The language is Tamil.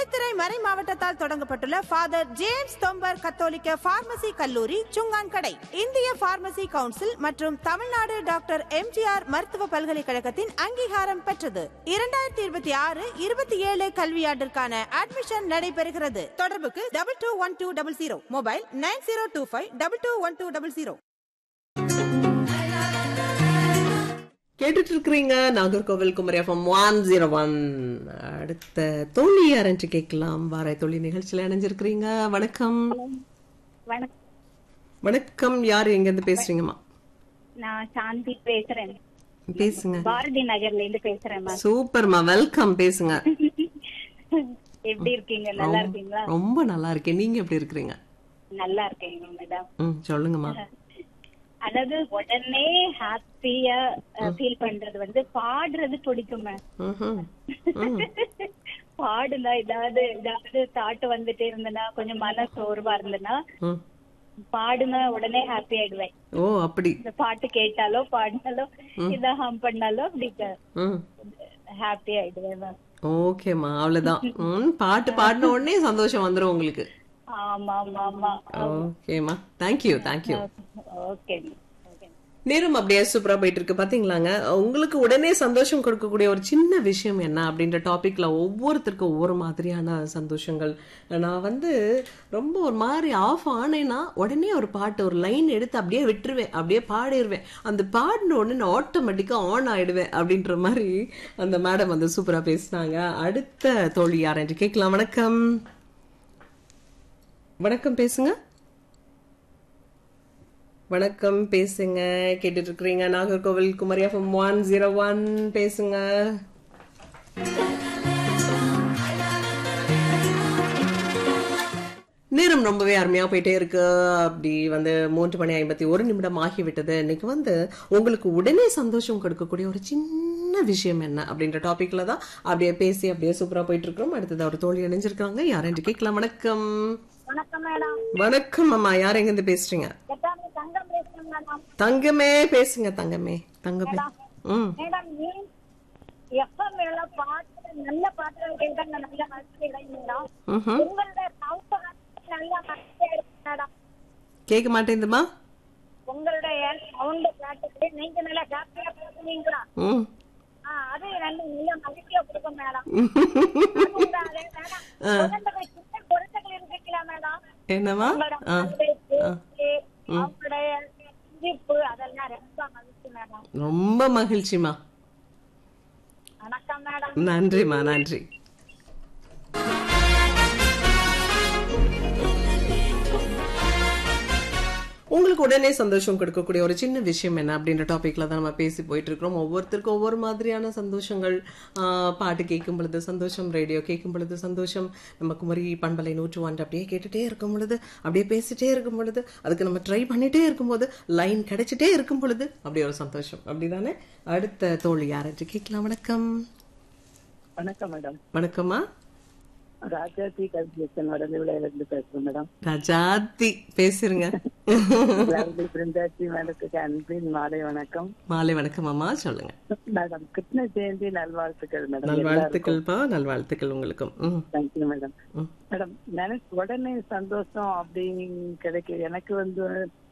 குளித்துறை மறை மாவட்டத்தால் தொடங்கப்பட்டுள்ள ஃபாதர் ஜேம்ஸ் தொம்பர் கத்தோலிக்க பார்மசி கல்லூரி சுங்கான்கடை இந்திய பார்மசி கவுன்சில் மற்றும் தமிழ்நாடு டாக்டர் எம்ஜிஆர் மருத்துவ பல்கலைக்கழகத்தின் அங்கீகாரம் பெற்றது இரண்டாயிரத்தி இருபத்தி ஆறு இருபத்தி ஏழு கல்வியாண்டிற்கான அட்மிஷன் நடைபெறுகிறது தொடர்புக்கு double two one two double zero mobile nine zero two five double two one two double zero கேட்டுட்டு இருக்கிறீங்க Nagercoil Kumari F M one zero one அடுத்த தோழி யாரன்று கேட்கலாம் வார தோழி நிகழ்ச்சியில் இணைஞ்சிருக்கிறீங்க வணக்கம் வணக்கம் வணக்கம் யார் எங்க இருந்து பேசுறீங்கம்மா நான் சாந்தி பேசுறேன் பேசுங்க பாரதி நகர்ல இருந்து பேசுறேன் மேம் சூப்பர்மா வெல்கம் பேசுங்க எப்படி இருக்கீங்க நல்லா இருக்கீங்களா ரொம்ப நல்லா இருக்கேன் நீங்க எப்படி இருக்கிறீங்க நல்லா இருக்கீங்க மேடம் ம் சொல்லுங்கம்மா அதாவது உடனே ஹாப்பியா ஃபீல் பண்றது வந்து பாடுறது பிடிக்கும் மேம் ம்ஹும். பாடுனா ஏதாவது ஏதாவது தாட்டு வந்துட்டே இருந்தனா கொஞ்சம் மன சோர்வா இருந்தனா ம். பாடுனா உடனே ஹாப்பி ஆயிடுவேன் ஓ அப்படி இந்த பாட்டு கேட்டாலோ பாடினாலோ இத ஹம் பண்ணாலோ அப்படி ம் ஹாப்பி ஆயிடுவேன் மேம் ஓகேம்மா அவ்வளவுதான் ம் பாட்டு பாடின உடனே சந்தோஷம் வந்துரும் உங்களுக்கு ஆமா ஆமா ஆமா ஓகேம்மா தேங்க்யூ தேங்க்யூ ஓகே ஓகே நேரம் அப்படியே சூப்பரா போயிட்டு இருக்கு பாத்தீங்களாங்க உங்களுக்கு உடனே சந்தோஷம் கொடுக்கக்கூடிய ஒரு சின்ன விஷயம் என்ன அப்படின்ற டாபிக்ல ஒவ்வொருத்தருக்கும் ஒவ்வொரு மாதிரியான சந்தோஷங்கள் நான் வந்து ரொம்ப ஒரு மாதிரி ஆஃப் ஆனேன்னா உடனே ஒரு பாட்டு ஒரு லைன் எடுத்து அப்படியே விட்டுருவேன் அப்படியே பாடிடுவேன் அந்த பாடின உடனே நான் ஆட்டோமேட்டிக்கா ஆன் ஆயிடுவேன் அப்படின்ற மாதிரி அந்த மேடம் வந்து சூப்பரா பேசினாங்க அடுத்த தோழி யார் என்று கேட்கலாம் வணக்கம் வணக்கம் பேசுங்க வணக்கம் பேசுங்க கேட்டுட்டு இருக்கிறீங்க Nagercoil Kumari F M one zero one பேசுங்க நேரம் ரொம்பவே அருமையா போயிட்டே இருக்கு அப்படி வந்து மூன்று மணி ஐம்பத்தி ஒரு நிமிடம் ஆகிவிட்டது இன்னைக்கு வந்து உங்களுக்கு உடனே சந்தோஷம் கொடுக்கக்கூடிய ஒரு சின்ன விஷயம் என்ன அப்படின்ற டாபிக்ல தான் அப்படியே பேசி அப்படியே சூப்பரா போயிட்டு இருக்கிறோம் அடுத்தது ஒரு தோழி இணைஞ்சிருக்காங்க யாரென்று கேட்கலாம் வணக்கம் வணக்கம் மேடம் வணக்கம் அம்மா யார் எங்க இருந்து பேசுறீங்க எட்டாவது தங்கம் பேசுறேன் மேடம் தங்கமே பேசுங்க தங்கமே தங்கமே ம் மேடம் நீ எப்ப மேல பாட்டு நல்ல பாட்டுகள் கேட்டா நான் நல்ல மனசு மேடம் ம்ஹும். உங்களோட சவுண்ட் நல்ல மனசே இருக்கு மேடம் கேட்க மாட்டேங்குதுமா உங்களுடைய சவுண்ட் கேட்டுட்டு நீங்க நல்லா ஹாப்பியா பேசுவீங்களா ம் ஆ, அது நல்ல நல்ல மகிழ்ச்சியா கொடுக்கும் மேடம் அதே மேடம் குழந்தைகள் சின்ன குழந்தைகள் இருக்கீங்களா மேடம் என்னவா உங்களோட ஆ அன்பு, பேச்சு, அவங்களுடைய சிரிப்பு அதெல்லாம் ரொம்ப மகிழ்ச்சி மேடம் ரொம்ப மகிழ்ச்சிமா வணக்கம் மேடம் நன்றிம்மா நன்றி உங்களுக்கு உடனே சந்தோஷம் கொடுக்கக்கூடிய ஒரு சின்ன விஷயம் என்ன அப்படின்ற டாபிக்ல தான் நம்ம பேசி போயிட்டு இருக்கிறோம் ஒவ்வொருத்தருக்கும் ஒவ்வொரு மாதிரியான சந்தோஷங்கள் ஆஹ், பாட்டு கேட்கும் பொழுது சந்தோஷம் ரேடியோ கேட்கும் பொழுது சந்தோஷம் நம்ம குமரி பண்பலை நூற்று ஒன்று அப்படியே கேட்டுட்டே இருக்கும் பொழுது அப்படியே பேசிட்டே இருக்கும் பொழுது அதுக்கு நம்ம ட்ரை பண்ணிட்டே இருக்கும்போது லைன் கிடைச்சிட்டே இருக்கும் பொழுது அப்படியே ஒரு சந்தோஷம் அப்படிதானே அடுத்த தோழி யாராச்சும் கேட்கலாம் வணக்கம் வணக்கம் மேடம் வணக்கம்மா ராஜாஜி கல்வியேஷன் வடலிவில இருந்து பேசுறேன் மேடம் ரஜாத்தி பேசுறீங்க லவ்லி பிருந்தாச்சி மேடத்துக்கு அன்பின் மாலை வணக்கம் மாலை வணக்கம் அம்மா சொல்லுங்க மேடம் கிருஷ்ண ஜெயந்தி நல்வாழ்த்துக்கள் மேடம் நல்வாழ்த்துக்கள்ப்பா நல்வாழ்த்துக்கள் உங்களுக்கும் ம், தேங்க்யூ மேடம் ம். மேடம் எனக்கு உடனே சந்தோஷம் அப்படின்னு கிடைக்க எனக்கு வந்து